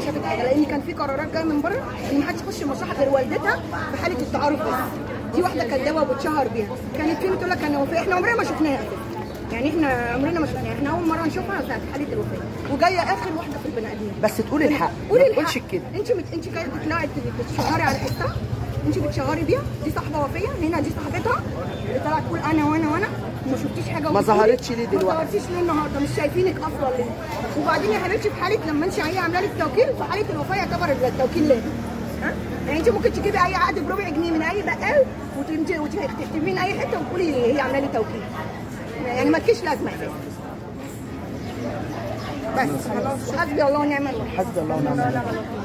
شافت حاجه لان كان في قرارات جايه من بره ان ما حدش يخش المصحه غير والدتها في حاله التعارف بس دي واحده كدابه وبتشهر بيها كانت فين تقول لك انا وفاه احنا عمرنا ما شفناها اساسا يعني احنا عمرنا ما شفناها احنا اول مره نشوفها ساعه حاله الوفاه وجايه اخر واحده في البني ادمين بس تقولي الحق قولي ما تقولش الحق. كده انت مت... انت جايه بتطلعي بتشهري على حسها انت بتشهري بيها دي صاحبه وفيه هنا دي صاحبتها اللي طلعت تقول انا وانا وانا ما شفتيش حاجه ما وبتقولي. ظهرتش ليه دلوقتي؟ ما ظهرتيش ليه النهارده مش شايفينك اصلا ليه وبعدين يا حبيبتي في حاله لما انت هي عامله لك توكيل في حاله الوفاه يعتبر التوكيل لازم ها يعني انت ممكن تجيبي اي عقد بربع جنيه من اي بقال وتمت- وتكتبيه من اي حته وتقولي هي عامله لي توكيل يعني مالكيش لازمه اساسا بس خلاص حسبي الله ونعم الوكيل حسبي الله ونعم الوكيل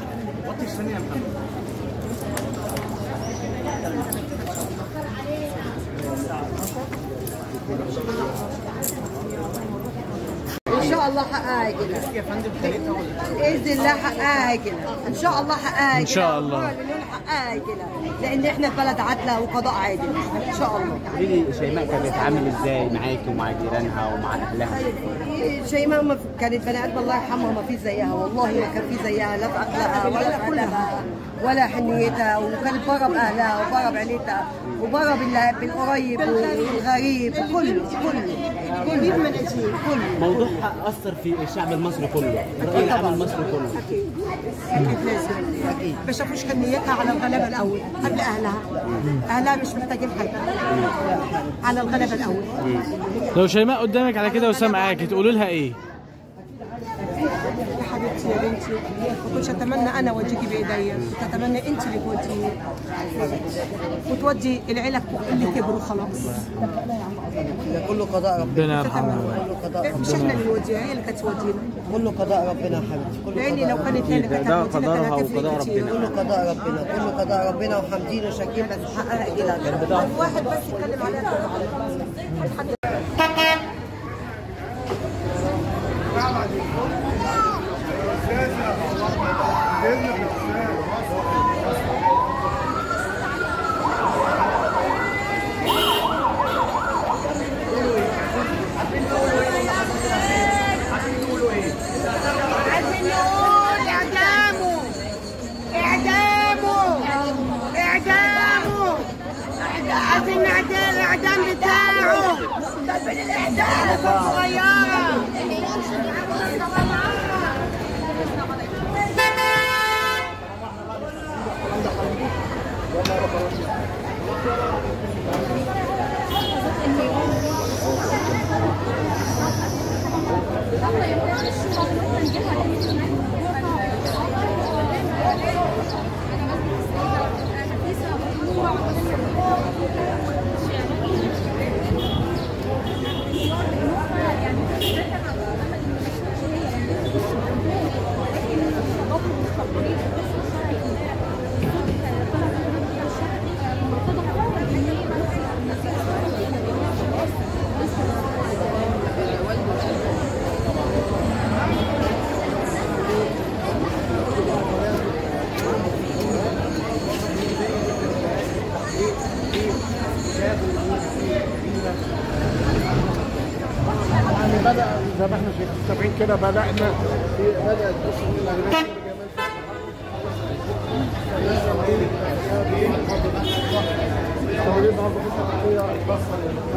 ان شاء الله حقها كده باذن الله حقها كده ان شاء الله حقها إن شاء الله. حقها كده لان احنا في بلد عدله وقضاء عادل ان شاء الله قولي لي شيماء كانت بتتعامل ازاي معاكي ومع جيرانها ومع اهلها؟ شيماء ما في- كانت بني ادم الله يرحمها ما في زيها والله ما كان في زيها لا في اخلاقها ولا في كلها ولا حنيتها وكانت بره باهلها وبره بعيلتها وبره بال- بالقريب والغريب كله كله كله كله موضوعها اثر في الشعب المصري كله، الراي العام المصري كله. اكيد لازم اكيد ما شافوش حنيتها على الغلابه الاول قبل اهلها اهلها مش محتاجين حاجه على الغلابه الاول لو شيماء قدامك على كده وسامعاكي تقولي لها ايه؟ يا حبيبتي يا بنتي ما كنتش اتمنى انا اوديكي بايديا كنت اتمنى انت اللي توديني وتودي العيله اللي كبروا خلاص ده كله قضاء ربنا ربنا يرحمها كله قضاء مش احنا اللي نوديها هي اللي كانت تودينا كله قضاء ربنا يا حبيبتي كله لان لو قضاء كانت هي اللي كانت ده هتودينا كان قدرها هتفرق وقضاء كتير كله قضاء ربنا كله قضاء ربنا وحامدين وشاكرين بس حقها كده واحد بس يتكلم عليها عايزين نقول اعدامه اعدامه اعدامه عايزين نعدل الاعدام بتاعه ده فين الاعدام صغيره يعني بدا زي ما احنا شايفين متابعين كده بدانا في بدات تشرب من الاغنيه التمرين النهارده في التغطيه البصري